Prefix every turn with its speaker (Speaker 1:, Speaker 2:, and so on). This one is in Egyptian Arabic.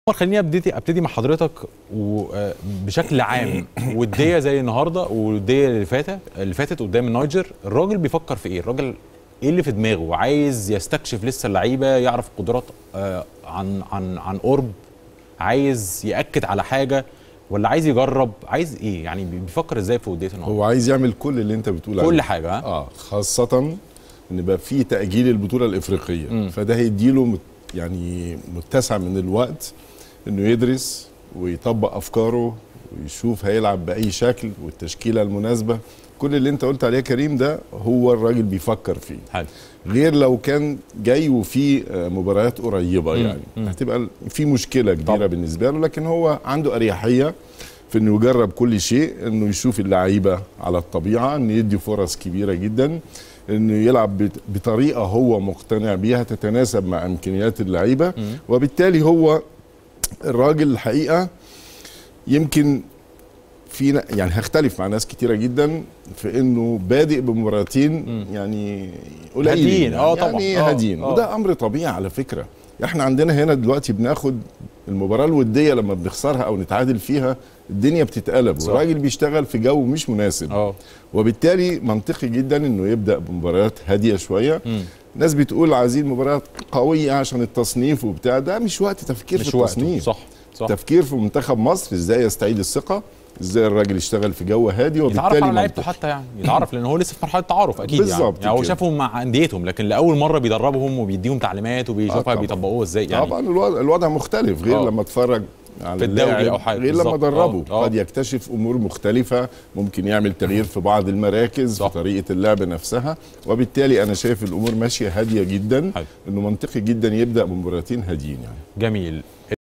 Speaker 1: خليني ابتدي ابتدي مع حضرتك وبشكل عام وديه زي النهارده والوديه اللي فاتت اللي فاتت قدام النيجر الراجل بيفكر في ايه الراجل ايه اللي في دماغه عايز يستكشف لسه اللعيبه يعرف قدرات آه، عن عن عن قرب عايز ياكد على حاجه ولا عايز يجرب عايز ايه يعني بيفكر ازاي في وديه النهارده
Speaker 2: هو عايز يعمل كل اللي انت بتقول عليه
Speaker 1: كل حاجه ها
Speaker 2: اه خاصة ان بقى في تأجيل البطولة الإفريقية
Speaker 1: مم.
Speaker 2: فده هيديله مت يعني متسع من الوقت انه يدرس ويطبق افكاره ويشوف هيلعب بأي شكل والتشكيلة المناسبة كل اللي انت قلت عليه يا كريم ده هو الراجل بيفكر فيه
Speaker 1: حلو
Speaker 2: غير لو كان جاي وفي آه، مباريات قريبة
Speaker 1: مم.
Speaker 2: يعني
Speaker 1: مم.
Speaker 2: هتبقى في مشكلة كبيرة
Speaker 1: طبعا.
Speaker 2: بالنسبة له لكن هو عنده أريحية في انه يجرب كل شيء انه يشوف اللعيبة على الطبيعة انه يدي فرص كبيرة جدا انه يلعب بت- بطريقة هو مقتنع بيها تتناسب مع امكانيات اللعيبة
Speaker 1: مم.
Speaker 2: وبالتالي هو الراجل الحقيقة يمكن في ن- يعني هختلف مع ناس كتيرة جدا في انه بادئ بمباراتين
Speaker 1: مم.
Speaker 2: يعني
Speaker 1: هاديين،
Speaker 2: قليلين
Speaker 1: آه طبعا،
Speaker 2: يعني
Speaker 1: آه،
Speaker 2: هادين
Speaker 1: آه.
Speaker 2: وده امر طبيعي على فكرة احنا عندنا هنا دلوقتي بناخد المباراة الودية لما بنخسرها او نتعادل فيها الدنيا بتتقلب
Speaker 1: صح.
Speaker 2: والراجل بيشتغل في جو مش مناسب
Speaker 1: اه
Speaker 2: وبالتالي منطقي جدا انه يبدا بمباريات هاديه شويه
Speaker 1: مم.
Speaker 2: ناس بتقول عايزين مباريات قويه عشان التصنيف وبتاع ده مش وقت تفكير
Speaker 1: مش
Speaker 2: في
Speaker 1: وقته
Speaker 2: التصنيف
Speaker 1: صح صح
Speaker 2: تفكير في منتخب مصر ازاي يستعيد الثقه ازاي الراجل يشتغل في جو هادي
Speaker 1: يتعرف
Speaker 2: وبالتالي
Speaker 1: على لعيبته
Speaker 2: منطقي.
Speaker 1: حتى يعني يتعرف لان هو لسه في مرحله تعارف اكيد يعني,
Speaker 2: بالظبط
Speaker 1: يعني هو
Speaker 2: كده.
Speaker 1: شافهم مع انديتهم لكن لاول مره بيدربهم وبيديهم تعليمات وبيشوفها
Speaker 2: طبعا.
Speaker 1: بيطبقوها ازاي يعني
Speaker 2: طبعا الوضع, الوضع مختلف غير
Speaker 1: آه.
Speaker 2: لما اتفرج على
Speaker 1: في الدوري
Speaker 2: اللاعب،
Speaker 1: أو حاجة.
Speaker 2: غير لما
Speaker 1: بالظبط.
Speaker 2: دربه
Speaker 1: آه. آه.
Speaker 2: قد يكتشف امور مختلفه ممكن يعمل تغيير في بعض المراكز
Speaker 1: صح.
Speaker 2: في طريقه اللعب نفسها وبالتالي انا شايف الامور ماشيه هاديه جدا
Speaker 1: حلو.
Speaker 2: انه منطقي جدا يبدا بمباراتين هاديين يعني
Speaker 1: جميل